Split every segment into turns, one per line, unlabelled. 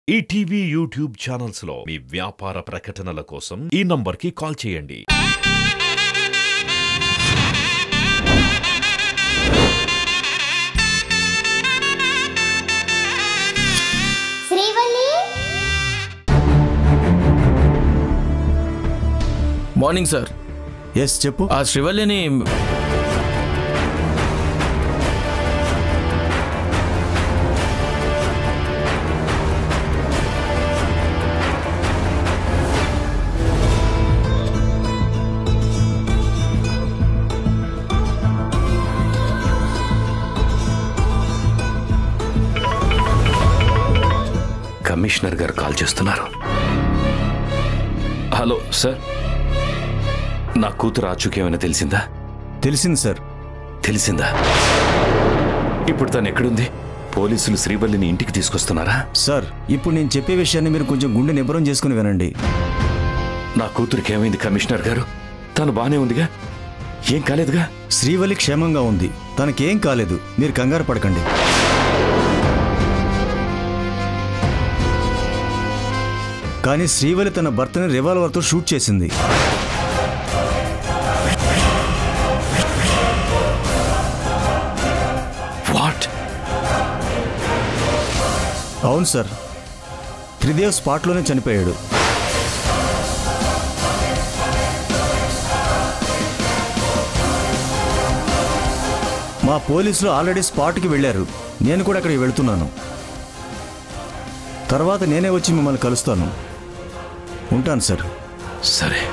ETV YouTube channels లో మీ వ్యాపార ప్రకటనల కోసం ఈ నంబర్కి కాల్ చేయండి
శ్రీవల్లి
మార్నింగ్ సార్
ఎస్ చెప్పు
ఆ శ్రీవల్లిని
కమిషనర్ గారు కాల్ చేస్తున్నారు హలో సార్ నా కూతురు ఆచూకేమైనా తెలిసిందా
తెలిసింది సార్
తెలిసిందా ఇప్పుడు తను ఎక్కడుంది పోలీసులు శ్రీవల్లిని ఇంటికి తీసుకొస్తున్నారా
సార్ ఇప్పుడు నేను చెప్పే విషయాన్ని మీరు కొంచెం గుండె నిబ్బరం చేసుకుని వినండి
నా కూతురికి ఏమైంది కమిషనర్ గారు తను బానే ఉందిగా ఏం కాలేదుగా
శ్రీవల్లి క్షేమంగా ఉంది తనకేం కాలేదు మీరు కంగారు పడకండి కానీ శ్రీవల్లి తన భర్తని రివాల్వర్తో షూట్ చేసింది
వాట్
అవును సార్ త్రిదేవ్ స్పాట్లోనే చనిపోయాడు మా పోలీసులు ఆల్రెడీ స్పాట్కి వెళ్ళారు నేను కూడా అక్కడికి వెళ్తున్నాను తర్వాత నేనే వచ్చి మిమ్మల్ని కలుస్తాను ఉంటాను సార్
సరే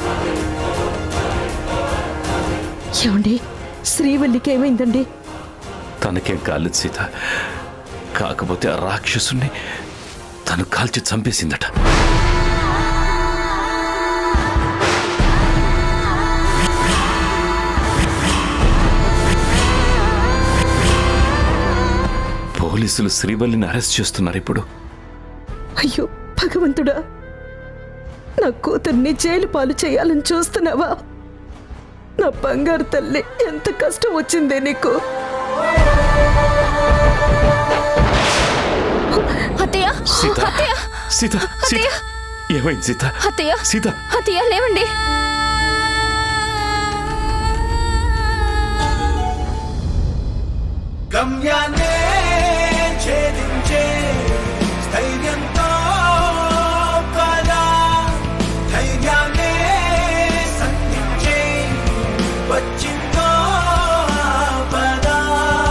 ఏమండి శ్రీవల్లికి ఏమైందండి
తనకేం కాలేదు సీత కాకపోతే ఆ రాక్షసుని తను కాల్చి చంపేసిందట పోలీసులు శ్రీవల్లిని అరెస్ట్ చేస్తున్నారు ఇప్పుడు
అయ్యో భగవంతుడా నా కూతుర్ని జైలు పాలు చేయాలని చూస్తున్నావా నా బంగారు తల్లి ఎంత కష్టం వచ్చిందే నీకు
అత్తయ్య
సీత
అత్తయ్య
సీత సీత ఏమైంది సీత
అత్తయ్య
సీత
అత్తయ్య లేవండి
గమ్యాన్నే ఛేదించే స్థైర్యంతో పదా ధైర్యాన్నే సంధించే వచ్చిందో పదా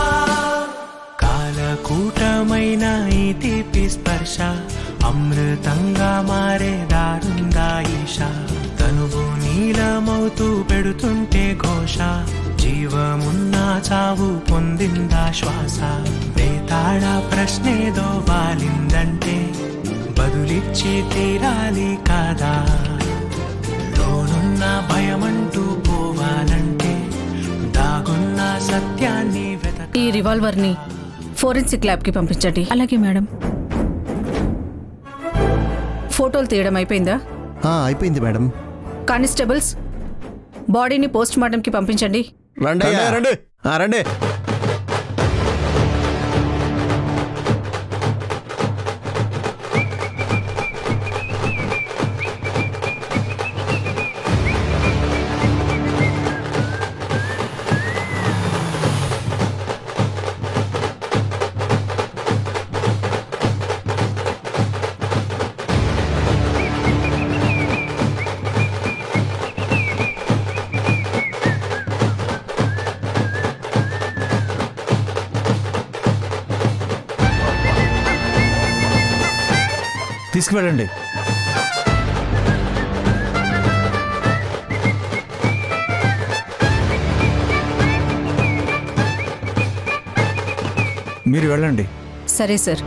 కాలకూటమైన ఈ తీపి స్పర్శ అమృతంగా మారే దారుందా ఈశా తనువు నీలమవుతూ పెడుతుంటే ఘోష జీవమున్న చావు పొందిందా శ్వాస వేతాళ ప్రశ్నేదో వాలిందంటే బదులిచ్చి తీరాలి కాదా లోనున్న భయమంటూ పోవాలంటే దాగున్న సత్యాన్ని వెతక
ఈ రివాల్వర్ని ఫోరెన్సిక్ ల్యాబ్కి పంపించండి
అలాగే మేడం
ఫోటోలు తీయడం అయిపోయిందా
అయిపోయింది మేడం
కానిస్టేబుల్స్ బాడీని పోస్ట్ మార్టంకి పంపించండి
రండి రండి రండి
తీసుకువెళ్ళండి మీరు వెళ్ళండి
సరే సార్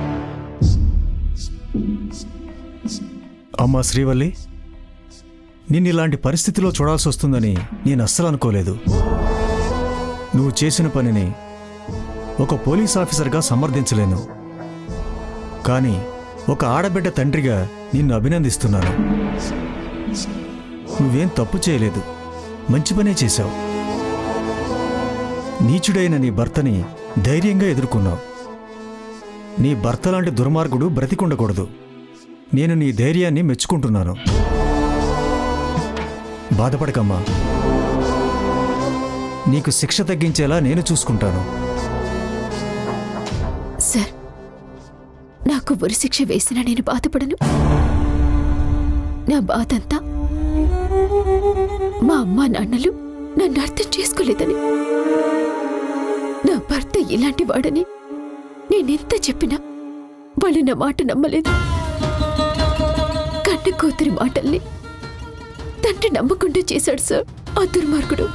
అమ్మా శ్రీవల్లి నిన్ను ఇలాంటి పరిస్థితిలో చూడాల్సి వస్తుందని నేను అస్సలు అనుకోలేదు నువ్వు చేసిన పనిని ఒక పోలీస్ ఆఫీసర్గా సమర్థించలేను కానీ ఒక ఆడబిడ్డ తండ్రిగా నిన్ను అభినందిస్తున్నాను నువ్వేం తప్పు చేయలేదు మంచి పనే చేశావు నీచుడైన నీ భర్తని ధైర్యంగా ఎదుర్కొన్నావు నీ భర్త లాంటి దుర్మార్గుడు బ్రతికుండకూడదు నేను నీ ధైర్యాన్ని మెచ్చుకుంటున్నాను బాధపడకమ్మా నీకు శిక్ష తగ్గించేలా నేను చూసుకుంటాను
సార్ నాకు ఉరిశిక్ష వేసినా నేను బాధపడను నా బాధంతా మా అమ్మా నాన్నలు నన్ను అర్థం చేసుకోలేదని నా భర్త ఇలాంటి వాడని నేనెంత చెప్పినా వాళ్ళు నా మాట నమ్మలేదు కన్న కూతురి మాటల్ని తండ్రి నమ్మకుండా చేశాడు సార్ ఆ దుర్మార్గుడు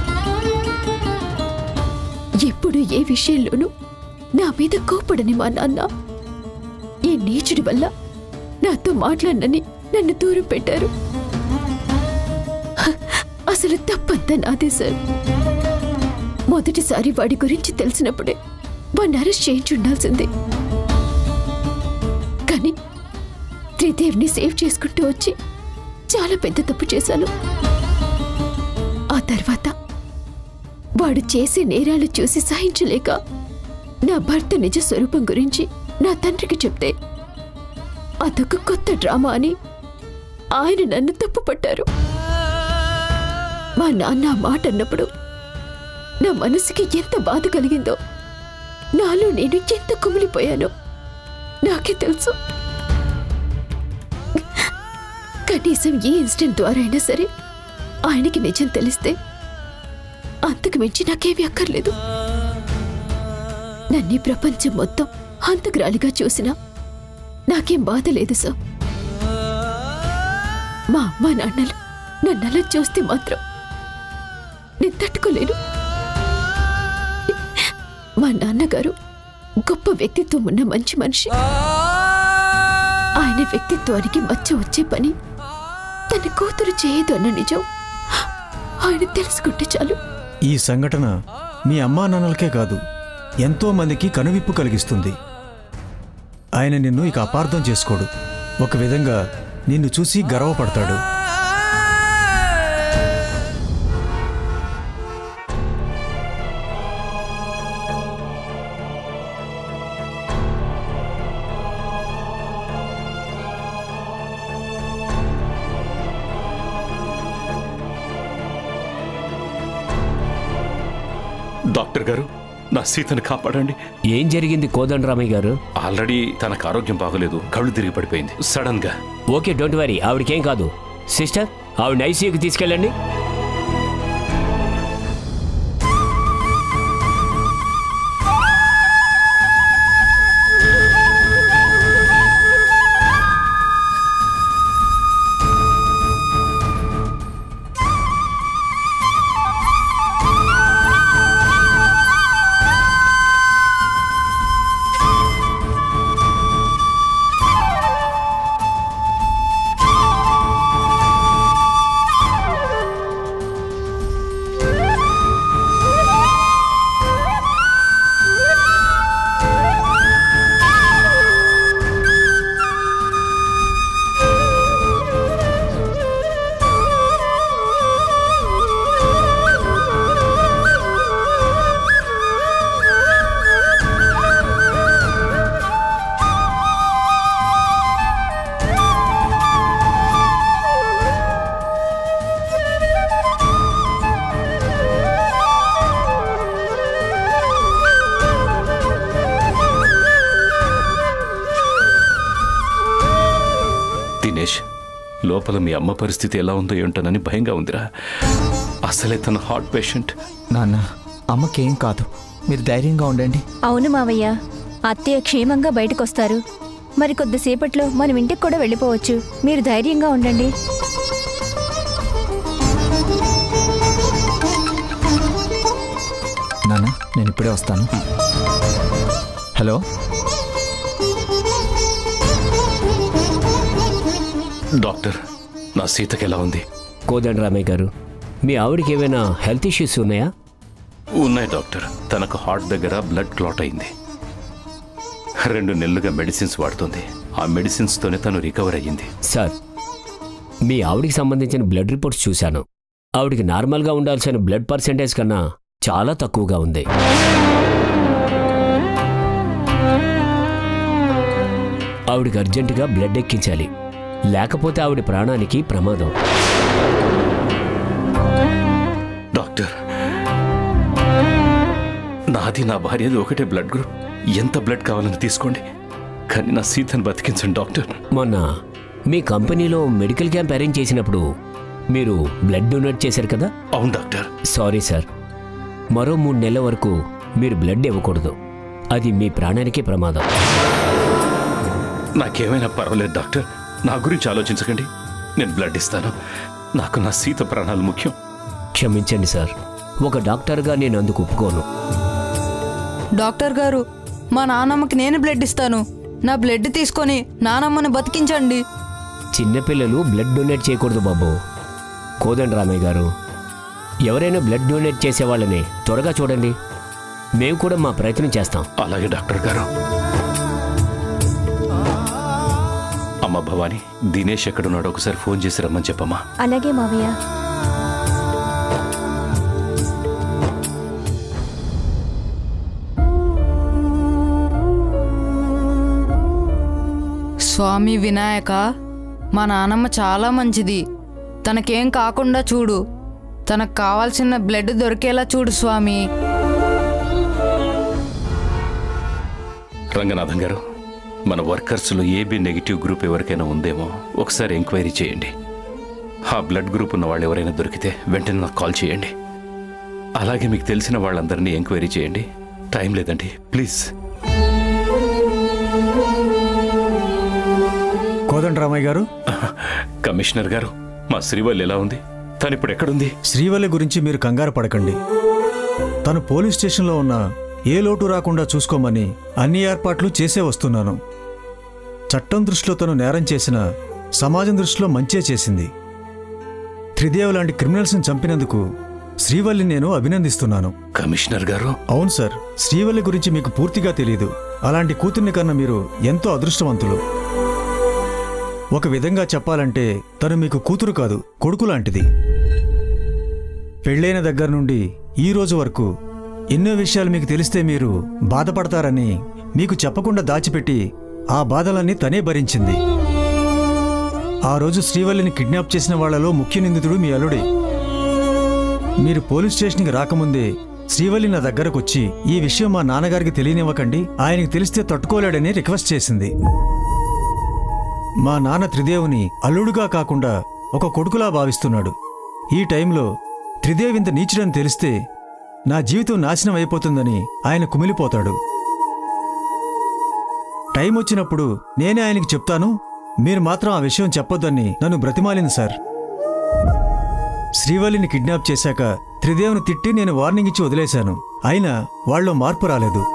ఎప్పుడు ఏ విషయంలోనూ నా మీద కోపడని మా నాన్న ఈ నీచుడి వల్ల నాతో మాట్లాడనని నన్ను దూరం పెట్టారు హ, అసలు తప్పంతా నాదే సార్ మొదటిసారి వాడి గురించి తెలిసినప్పుడే వాడిని అరెస్ట్ చేయించి ఉండాల్సిందే కానీ త్రిదేవ్ని సేవ్ చేసుకుంటూ వచ్చి చాలా పెద్ద తప్పు చేశాను ఆ తర్వాత వాడు చేసే నేరాలు చూసి సహించలేక నా భర్త నిజ స్వరూపం గురించి నా తండ్రికి చెప్తే అదొక కొత్త డ్రామా అని ఆయన నన్ను తప్పు పట్టారు మా నాన్న ఆ మాట అన్నప్పుడు నా మనసుకి ఎంత బాధ కలిగిందో నాలో నేను ఎంత కుమిలిపోయానో నాకే తెలుసు కనీసం ఈ ఇన్సిడెంట్ ద్వారా అయినా సరే ఆయనకి నిజం తెలిస్తే అంతకు మించి నాకేమీ అక్కర్లేదు నన్ను ఈ ప్రపంచం మొత్తం హంతకురాలిగా చూసినా నాకేం బాధ లేదు సార్ మా అమ్మ నాన్నలు నన్ను అలా చూస్తే మాత్రం నేను తట్టుకోలేను మా నాన్నగారు గొప్ప వ్యక్తిత్వం ఉన్న మంచి మనిషి ఆయన వ్యక్తిత్వానికి మచ్చ వచ్చే పని తన కూతురు చేయదు అన్న నిజం ఆయన తెలుసుకుంటే చాలు
ఈ సంఘటన మీ అమ్మా నాన్నలకే కాదు ఎంతో మందికి కనువిప్పు కలిగిస్తుంది ఆయన నిన్ను ఇక అపార్థం చేసుకోడు ఒక విధంగా నిన్ను చూసి గర్వపడతాడు
డాక్టర్ గారు నా సీతను కాపాడండి
ఏం జరిగింది కోదండరామయ్య గారు
ఆల్రెడీ తనకు ఆరోగ్యం బాగలేదు కళ్ళు తిరిగి పడిపోయింది సడన్ గా
ఓకే డోంట్ వరీ ఆవిడకేం కాదు సిస్టర్ ఆవిడ ఐసీయూకి తీసుకెళ్ళండి
దినేష్ లోపల మీ అమ్మ పరిస్థితి ఎలా ఉందో ఏంటోనని భయంగా ఉందిరా అసలే తన హార్ట్ పేషెంట్
నాన్న అమ్మకేం కాదు మీరు ధైర్యంగా ఉండండి
అవును మావయ్య అత్తయ్య క్షేమంగా బయటకొస్తారు మరి కొద్దిసేపట్లో మనం ఇంటికి కూడా వెళ్ళిపోవచ్చు మీరు ధైర్యంగా ఉండండి
నాన్న నేను ఇప్పుడే వస్తాను హలో
డాక్టర్ నా సీతకి ఎలా ఉంది
కోదండరామయ్య గారు మీ ఆవిడకి ఏమైనా హెల్త్ ఇష్యూస్ ఉన్నాయా
ఉన్నాయి డాక్టర్ తనకు హార్ట్ దగ్గర బ్లడ్ క్లాట్ అయింది రెండు నెలలుగా మెడిసిన్స్ వాడుతుంది ఆ మెడిసిన్స్ తోనే తను రికవర్ అయ్యింది
సార్ మీ ఆవిడికి సంబంధించిన బ్లడ్ రిపోర్ట్స్ చూశాను ఆవిడికి నార్మల్గా ఉండాల్సిన బ్లడ్ పర్సెంటేజ్ కన్నా చాలా తక్కువగా ఉంది ఆవిడికి అర్జెంటుగా బ్లడ్ ఎక్కించాలి లేకపోతే ఆవిడ ప్రాణానికి ప్రమాదం
డాక్టర్ నాది నా భార్యది ఒకటే బ్లడ్ గ్రూప్ ఎంత బ్లడ్ కావాలని తీసుకోండి కానీ నా సీతను బతికించండి డాక్టర్
మొన్న మీ కంపెనీలో మెడికల్ క్యాంప్ అరేంజ్ చేసినప్పుడు మీరు బ్లడ్ డొనేట్ చేశారు కదా
అవును డాక్టర్
సారీ సార్ మరో మూడు నెలల వరకు మీరు బ్లడ్ ఇవ్వకూడదు అది మీ ప్రాణానికి ప్రమాదం
నాకేమైనా పర్వాలేదు డాక్టర్ నా గురించి ఆలోచించకండి నేను బ్లడ్ ఇస్తాను నాకు నా సీత ప్రాణాలు ముఖ్యం
క్షమించండి సార్ ఒక డాక్టర్గా నేను అందుకు ఒప్పుకోను
డాక్టర్ గారు మా నాన్నమ్మకి నేను బ్లడ్ ఇస్తాను నా బ్లడ్ తీసుకొని నానమ్మని బతికించండి
చిన్నపిల్లలు బ్లడ్ డొనేట్ చేయకూడదు బాబు కోదండ రామయ్య గారు ఎవరైనా బ్లడ్ డొనేట్ చేసే వాళ్ళని త్వరగా చూడండి మేము కూడా మా ప్రయత్నం చేస్తాం
అలాగే డాక్టర్ గారు అమ్మ భవాని దినేష్ ఎక్కడున్నాడో ఒకసారి ఫోన్ చేసి రమ్మని చెప్పమ్మా
అలాగే మావయ్య
స్వామి వినాయక మా నానమ్మ చాలా మంచిది తనకేం కాకుండా చూడు తనకు కావాల్సిన బ్లడ్ దొరికేలా చూడు స్వామి
రంగనాథం గారు మన వర్కర్స్లో ఏబీ నెగిటివ్ గ్రూప్ ఎవరికైనా ఉందేమో ఒకసారి ఎంక్వైరీ చేయండి ఆ బ్లడ్ గ్రూప్ ఉన్న వాళ్ళు ఎవరైనా దొరికితే వెంటనే నాకు కాల్ చేయండి అలాగే మీకు తెలిసిన వాళ్ళందరినీ ఎంక్వైరీ చేయండి టైం లేదండి ప్లీజ్
కోదండరామయ్య గారు
కమిషనర్ గారు మా శ్రీవల్లి ఎలా ఉంది తను ఇప్పుడు ఎక్కడుంది
శ్రీవల్లి గురించి మీరు కంగారు పడకండి తను పోలీస్ స్టేషన్లో ఉన్న ఏ లోటు రాకుండా చూసుకోమని అన్ని ఏర్పాట్లు చేసే వస్తున్నాను చట్టం దృష్టిలో తను నేరం చేసిన సమాజం దృష్టిలో మంచే చేసింది త్రిదేవ్ లాంటి క్రిమినల్స్ని చంపినందుకు శ్రీవల్లి నేను అభినందిస్తున్నాను
కమిషనర్ గారు
అవును సార్ శ్రీవల్లి గురించి మీకు పూర్తిగా తెలియదు అలాంటి కూతుర్ని కన్నా మీరు ఎంతో అదృష్టవంతులు ఒక విధంగా చెప్పాలంటే తను మీకు కూతురు కాదు కొడుకు లాంటిది పెళ్ళైన దగ్గర నుండి ఈ రోజు వరకు ఎన్నో విషయాలు మీకు తెలిస్తే మీరు బాధపడతారని మీకు చెప్పకుండా దాచిపెట్టి ఆ బాధలన్నీ తనే భరించింది ఆ రోజు శ్రీవల్లిని కిడ్నాప్ చేసిన వాళ్లలో ముఖ్య నిందితుడు మీ అల్లుడే మీరు పోలీస్ స్టేషన్కి రాకముందే శ్రీవల్లి నా దగ్గరకు వచ్చి ఈ విషయం మా నాన్నగారికి తెలియనివ్వకండి ఆయనకి తెలిస్తే తట్టుకోలేడని రిక్వెస్ట్ చేసింది మా నాన్న త్రిదేవుని అల్లుడుగా కాకుండా ఒక కొడుకులా భావిస్తున్నాడు ఈ టైంలో త్రిదేవ్ ఇంత నీచుడని తెలిస్తే నా జీవితం నాశనం అయిపోతుందని ఆయన కుమిలిపోతాడు టైం వచ్చినప్పుడు నేనే ఆయనకి చెప్తాను మీరు మాత్రం ఆ విషయం చెప్పొద్దని నన్ను బ్రతిమాలింది సార్ శ్రీవల్లిని కిడ్నాప్ చేశాక త్రిదేవుని తిట్టి నేను వార్నింగ్ ఇచ్చి వదిలేశాను అయినా వాళ్ళలో మార్పు రాలేదు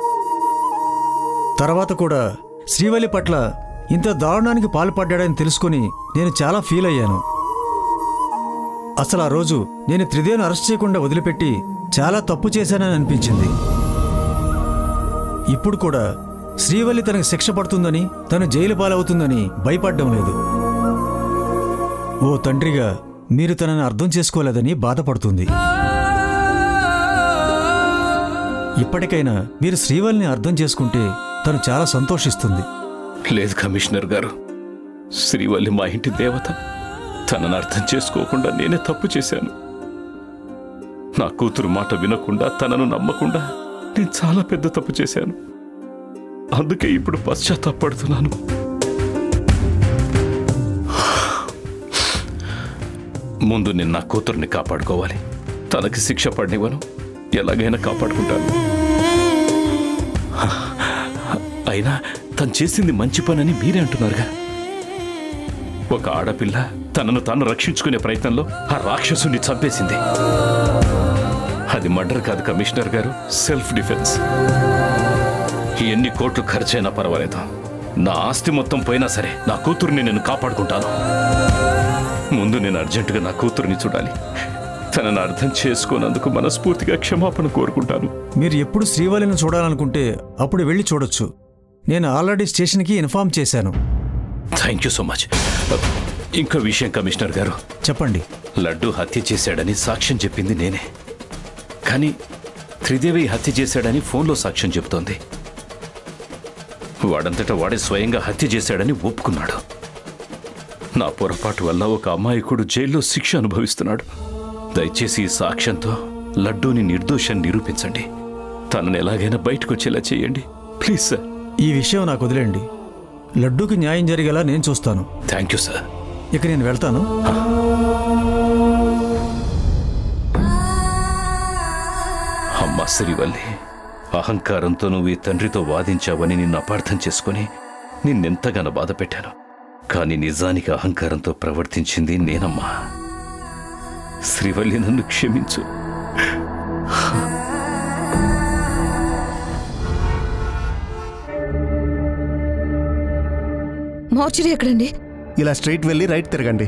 తర్వాత కూడా శ్రీవల్లి పట్ల ఇంత దారుణానికి పాల్పడ్డాడని తెలుసుకుని నేను చాలా ఫీల్ అయ్యాను అసలు ఆ రోజు నేను త్రిదేవుని అరెస్ట్ చేయకుండా వదిలిపెట్టి చాలా తప్పు చేశానని అనిపించింది ఇప్పుడు కూడా శ్రీవల్లి తనకు శిక్ష పడుతుందని తను జైలు పాలవుతుందని భయపడడం లేదు ఓ తండ్రిగా మీరు తనని అర్థం చేసుకోలేదని బాధపడుతుంది ఇప్పటికైనా మీరు శ్రీవల్లిని అర్థం చేసుకుంటే తను చాలా సంతోషిస్తుంది
లేదు కమిషనర్ గారు శ్రీవల్లి మా ఇంటి దేవత తనను అర్థం చేసుకోకుండా నేనే తప్పు చేశాను నా కూతురు మాట వినకుండా తనను నమ్మకుండా నేను చాలా పెద్ద తప్పు చేశాను అందుకే ఇప్పుడు పశ్చాత్తాపడుతున్నాను ముందు నేను నా కూతుర్ని కాపాడుకోవాలి తనకి శిక్ష పడినివ్వను ఎలాగైనా కాపాడుకుంటాను అయినా తను చేసింది మంచి పనని మీరే అంటున్నారుగా ఒక ఆడపిల్ల తనను తాను రక్షించుకునే ప్రయత్నంలో ఆ రాక్షసుని చంపేసింది అది మర్డర్ కాదు కమిషనర్ గారు సెల్ఫ్ డిఫెన్స్ ఎన్ని కోట్లు ఖర్చైనా పర్వాలేదు నా ఆస్తి మొత్తం పోయినా సరే నా కూతుర్ని నేను కాపాడుకుంటాను ముందు నేను అర్జెంటుగా నా కూతుర్ని చూడాలి తనను అర్థం చేసుకోనందుకు మనస్ఫూర్తిగా క్షమాపణ కోరుకుంటాను
మీరు ఎప్పుడు శ్రీవల్లిని చూడాలనుకుంటే అప్పుడు వెళ్ళి చూడొచ్చు నేను ఆల్రెడీ స్టేషన్కి ఇన్ఫార్మ్ చేశాను
థ్యాంక్ యూ సో మచ్ ఇంకో విషయం కమిషనర్ గారు
చెప్పండి
లడ్డు హత్య చేశాడని సాక్ష్యం చెప్పింది నేనే కానీ త్రిదేవి హత్య చేశాడని ఫోన్లో సాక్ష్యం చెప్తోంది వాడంతటా వాడే స్వయంగా హత్య చేశాడని ఒప్పుకున్నాడు నా పొరపాటు వల్ల ఒక అమాయకుడు జైల్లో శిక్ష అనుభవిస్తున్నాడు దయచేసి ఈ సాక్ష్యంతో లడ్డూని నిర్దోషాన్ని నిరూపించండి తనని ఎలాగైనా బయటకు వచ్చేలా చేయండి ప్లీజ్ సార్
ఈ విషయం నాకు వదిలేండి లడ్డూకి న్యాయం జరిగేలా నేను చూస్తాను
థ్యాంక్ యూ సార్
ఇక నేను వెళ్తాను
అమ్మా శ్రీవల్లి అహంకారంతో నువ్వు ఈ తండ్రితో వాదించావని నిన్ను అపార్థం చేసుకుని నిన్నెంతగానో బాధ పెట్టాను కానీ నిజానికి అహంకారంతో ప్రవర్తించింది నేనమ్మా శ్రీవల్లి నన్ను క్షమించు
మార్చురీ ఎక్కడండి
ఇలా స్ట్రైట్ వెళ్ళి రైట్ తిరగండి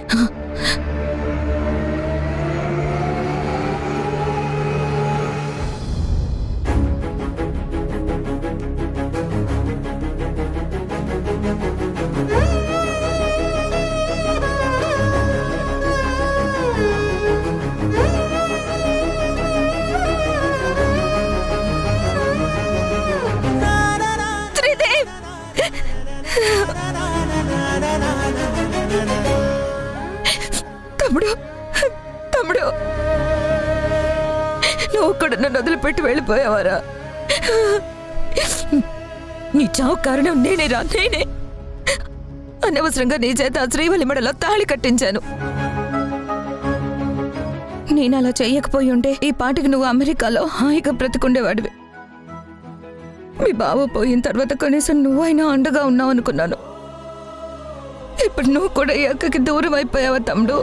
త్రిదేవ్ తమ్ముడు తమ్ముడు నువ్వు కూడా నన్ను వదిలిపెట్టి వెళ్ళిపోయావారా నీ చావు కారణం నేనేరా నేనే అనవసరంగా నీ చేత ఆ శ్రీవల్లి మెడలో తాళి కట్టించాను నేను అలా చెయ్యకపోయి ఉంటే ఈ పాటికి నువ్వు అమెరికాలో హాయిగా బ్రతికుండేవాడివి మీ బావ పోయిన తర్వాత కనీసం నువ్వైనా అండగా ఉన్నావు అనుకున్నాను ఇప్పుడు నువ్వు కూడా ఈ అక్కకి దూరం అయిపోయావా తమ్ముడు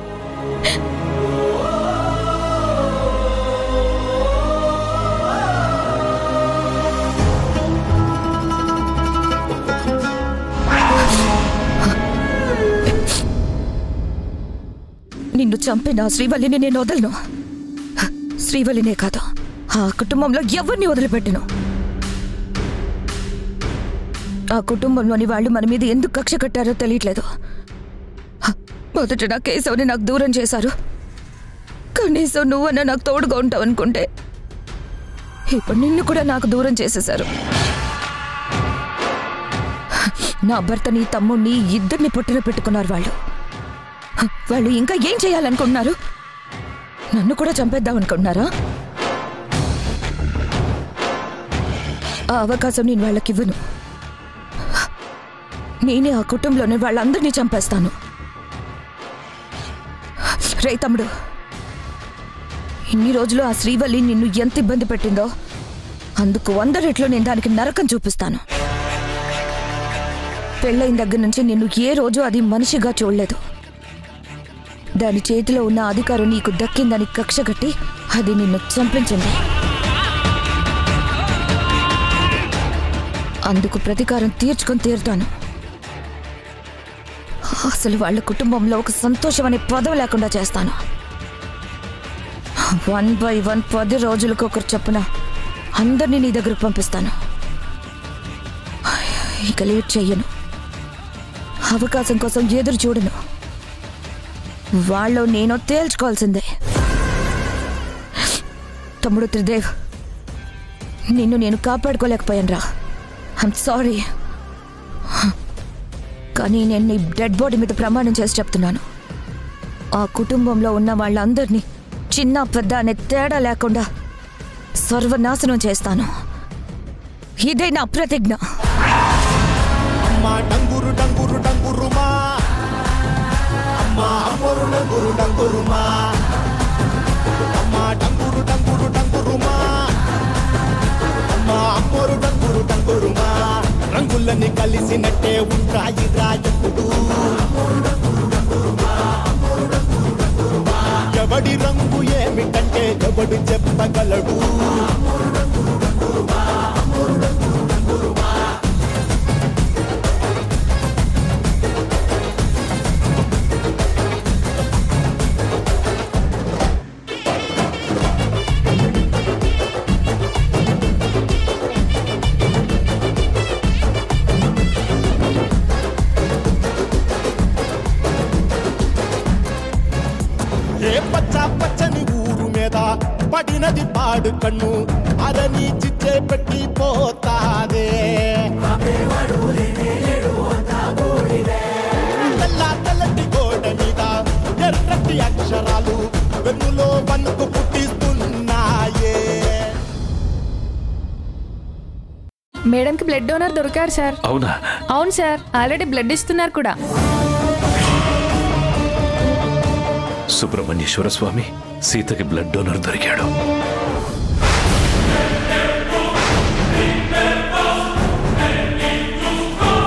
నిన్ను చంపిన ఆ శ్రీవల్లిని నేను వదలను శ్రీవల్లినే కాదు ఆ కుటుంబంలో ఎవరిని వదిలిపెట్టను ఆ కుటుంబంలోని వాళ్ళు మన మీద ఎందుకు కక్ష కట్టారో తెలియట్లేదు హ, మొదట నా కేశవుని నాకు దూరం చేశారు కనీసం నువ్వన్నా నాకు తోడుగా ఉంటావు అనుకుంటే ఇప్పుడు నిన్ను కూడా నాకు దూరం చేసేశారు నా భర్తని తమ్ముణ్ణి ఇద్దరిని పొట్టిన పెట్టుకున్నారు వాళ్ళు హ, వాళ్ళు ఇంకా ఏం చేయాలనుకుంటున్నారు నన్ను కూడా చంపేద్దాం అనుకుంటున్నారా ఆ అవకాశం నేను వాళ్ళకి ఇవ్వను నేనే ఆ కుటుంబంలోని వాళ్ళందరినీ చంపేస్తాను రే తమ్ముడు ఇన్ని రోజులు ఆ శ్రీవల్లి నిన్ను ఎంత ఇబ్బంది పెట్టిందో అందుకు వంద రెట్లు నేను దానికి నరకం చూపిస్తాను పెళ్ళైన దగ్గర నుంచి నిన్ను ఏ రోజు అది మనిషిగా చూడలేదు దాని చేతిలో ఉన్న అధికారం నీకు దక్కిందని కక్ష కట్టి అది నిన్ను చంపించింది అందుకు ప్రతీకారం తీర్చుకొని తీరుతాను అసలు వాళ్ళ కుటుంబంలో ఒక సంతోషం అనే పదవి లేకుండా చేస్తాను వన్ బై వన్ పది రోజులకు ఒకరు చొప్పున అందరినీ నీ దగ్గరకు పంపిస్తాను ఇక లేట్ చెయ్యను అవకాశం కోసం ఎదురు చూడను వాళ్ళు నేను తేల్చుకోవాల్సిందే తమ్ముడు త్రిదేవ్ నిన్ను నేను కాపాడుకోలేకపోయాను రా ఐమ్ సారీ కానీ నేను నీ డెడ్ బాడీ మీద ప్రమాణం చేసి చెప్తున్నాను ఆ కుటుంబంలో ఉన్న వాళ్ళందరినీ చిన్న పెద్ద అనే తేడా లేకుండా సర్వనాశనం చేస్తాను ఇదే నా ప్రతిజ్ఞ
అమ్మా డంగురు డంగురు డంగురుమా అమ్మా అమ్మోరు డంగురు డంగురుమా అమ్మా డంగురు డంగురు డంగురుమా అమ్మా అమ్మోరు డంగురు డంగురుమా రంగులన్నీ కలిసినట్టే ఉంటాయి రాయకుడు ఎవడి రంగు ఏమిటంటే ఎవడు చెప్పగలడు ఏ పచ్చ పచ్చని ఊరు మీద పడినది పాడు కన్ను అరని చిచ్చే పెట్టి పోతాదే తెల్ల తెల్లటి గోడ మీద ఎర్రటి అక్షరాలు వెన్నులో వణుకు పుట్టిస్తున్నాయే
మేడంకి బ్లడ్ డోనర్ దొరికారు సార్
అవునా
అవును సార్ ఆల్రెడీ బ్లడ్ ఇస్తున్నారు కూడా
సుబ్రహ్మణ్యేశ్వర స్వామి సీతకి బ్లడ్ డోనర్ దొరికాడు